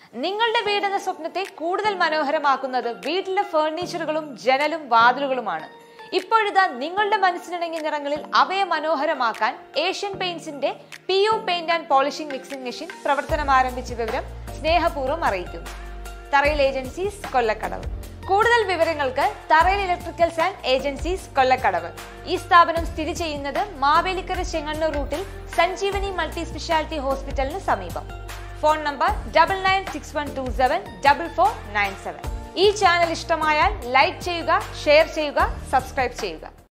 നിങ്ങളുടെ വീടെന്ന സ്വപ്നത്തെ കൂടുതൽ മനോഹരമാക്കുന്നത് വീട്ടിലെ ഫർണിച്ചറുകളും ജനലും വാതിലുകളുമാണ് ഇപ്പോഴിതാ നിങ്ങളുടെ മനസ്സിനിണങ്ങിയ നിറങ്ങളിൽ അവയെ മനോഹരമാക്കാൻ ഏഷ്യൻ പെയിന്റ്സിന്റെ P U paint and polishing mixing machine പ്രവർത്തനം ആരംഭിച്ച വിവരം സ്നേഹപൂർവ്വം അറിയിക്കുന്നു തറയിൽ ഏജൻസീസ് കൊല്ലക്കടവ് കൂടുതൽ വിവരങ്ങൾക്ക് തറയിൽ ഇലക്ട്രിക്കൽസ് ആൻഡ് ഏജൻസീസ് കൊല്ലക്കടവ് ഈ സ്ഥാപനം സ്ഥിതി ചെയ്യുന്നത് മാവേലിക്കര ചെങ്ങണ്ണൂർ റൂട്ടിൽ സഞ്ജീവനി മൾട്ടി സ്പെഷ്യാലിറ്റി ഹോസ്പിറ്റലിന് സമീപം phone number double nine six one two seven double four nine seven ഈ ചാനൽ ഇഷ്ടമായാൽ ലൈക്ക് ചെയ്യുക ഷെയർ ചെയ്യുക സബ്സ്ക്രൈബ് ചെയ്യുക